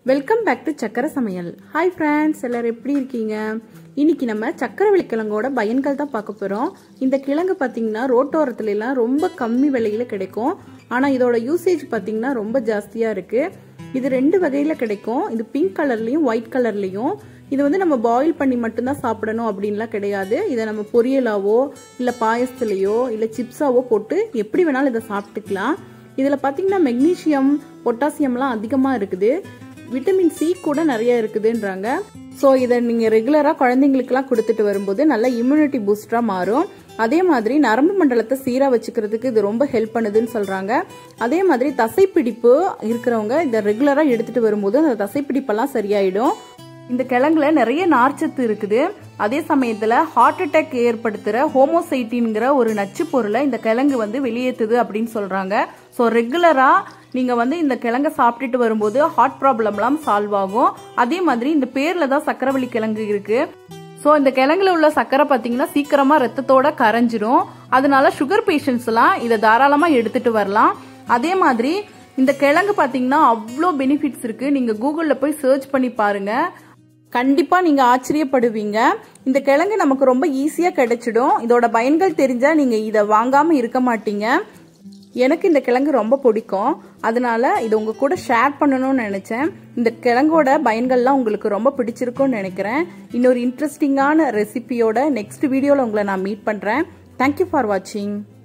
welcome back to சக்கரை சமையல் hi friends எல்லாரும் எப்படி இருக்கீங்க இன்னைக்கு நம்ம சக்கரவள்ளி கிழங்கோட பயன்கள் தான் பார்க்க போகிறோம் இந்த கிழங்கு பார்த்தீங்கன்னா ரோட்டோரத்துல எல்லாம் ரொம்ப கம்மி விலையில கிடைக்கும் ஆனால் இதோட யூசேஜ் பார்த்தீங்கன்னா ரொம்ப ஜாஸ்தியாக இருக்கு இது ரெண்டு வகையில் கிடைக்கும் இது பிங்க் கலர்லையும் ஒயிட் கலர்லையும் இது வந்து நம்ம பாயில் பண்ணி மட்டும்தான் சாப்பிடணும் அப்படின்லாம் கிடையாது இதை நம்ம பொரியலாவோ இல்லை பாயசத்துலேயோ இல்லை சிப்ஸாவோ போட்டு எப்படி வேணாலும் இதை சாப்பிட்டுக்கலாம் இதில் பார்த்தீங்கன்னா மெக்னீஷியம் பொட்டாசியம்லாம் அதிகமாக இருக்குது விட்டமின் சி கூட நிறைய இருக்குதுன்றாங்க ஸோ இதை நீங்கள் ரெகுலராக குழந்தைங்களுக்குலாம் கொடுத்துட்டு வரும்போது நல்ல இம்யூனிட்டி பூஸ்டராக மாறும் அதே மாதிரி நரம்பு மண்டலத்தை சீராக வச்சுக்கிறதுக்கு இது ரொம்ப ஹெல்ப் பண்ணுதுன்னு சொல்கிறாங்க அதே மாதிரி தசைப்பிடிப்பு இருக்கிறவங்க இதை ரெகுலராக எடுத்துகிட்டு வரும்போது அந்த தசைப்பிடிப்பெல்லாம் சரியாயிடும் இந்த கிழங்குல நிறைய நார்ச்சத்து இருக்குது அதே சமயத்துல ஹார்ட் அட்டாக் ஏற்படுத்துற ஹோமோசைட்டின்ங்கிற ஒரு நச்சு பொருளை இந்த கிழங்கு வந்து வெளியேற்றுது அப்படின்னு சொல்றாங்க ஸோ ரெகுலரா நீங்க வந்து இந்த கிழங்கை சாப்பிட்டுட்டு வரும்போது ஹார்ட் ப்ராப்ளம்லாம் சால்வ் ஆகும் அதே மாதிரி இந்த பேர்ல தான் சக்கரவள்ளி கிழங்கு இருக்கு ஸோ இந்த கிழங்குல உள்ள சக்கரை பார்த்தீங்கன்னா சீக்கிரமா ரத்தத்தோட கரைஞ்சிரும் அதனால சுகர் பேஷண்ட்ஸ் எல்லாம் இதை தாராளமா எடுத்துட்டு வரலாம் அதே மாதிரி இந்த கிழங்கு பார்த்தீங்கன்னா அவ்வளோ பெனிஃபிட்ஸ் இருக்கு நீங்க கூகுள்ல போய் சர்ச் பண்ணி பாருங்க கண்டிப்பா நீங்க ஆச்சரியப்படுவீங்க இந்த கிழங்கு நமக்கு ரொம்ப ஈஸியா கிடைச்சிடும் இதோட பயன்கள் தெரிஞ்சா நீங்க இதை வாங்காம இருக்க மாட்டீங்க எனக்கு இந்த கிழங்கு ரொம்ப பிடிக்கும் அதனால இது உங்க கூட ஷேர் பண்ணணும்னு நினைச்சேன் இந்த கிழங்கோட பயன்கள்லாம் உங்களுக்கு ரொம்ப பிடிச்சிருக்கும்னு நினைக்கிறேன் இன்னொரு இன்ட்ரெஸ்டிங்கான ரெசிபியோட நெக்ஸ்ட் வீடியோவில் உங்களை நான் மீட் பண்றேன் தேங்க்யூ ஃபார் வாட்சிங்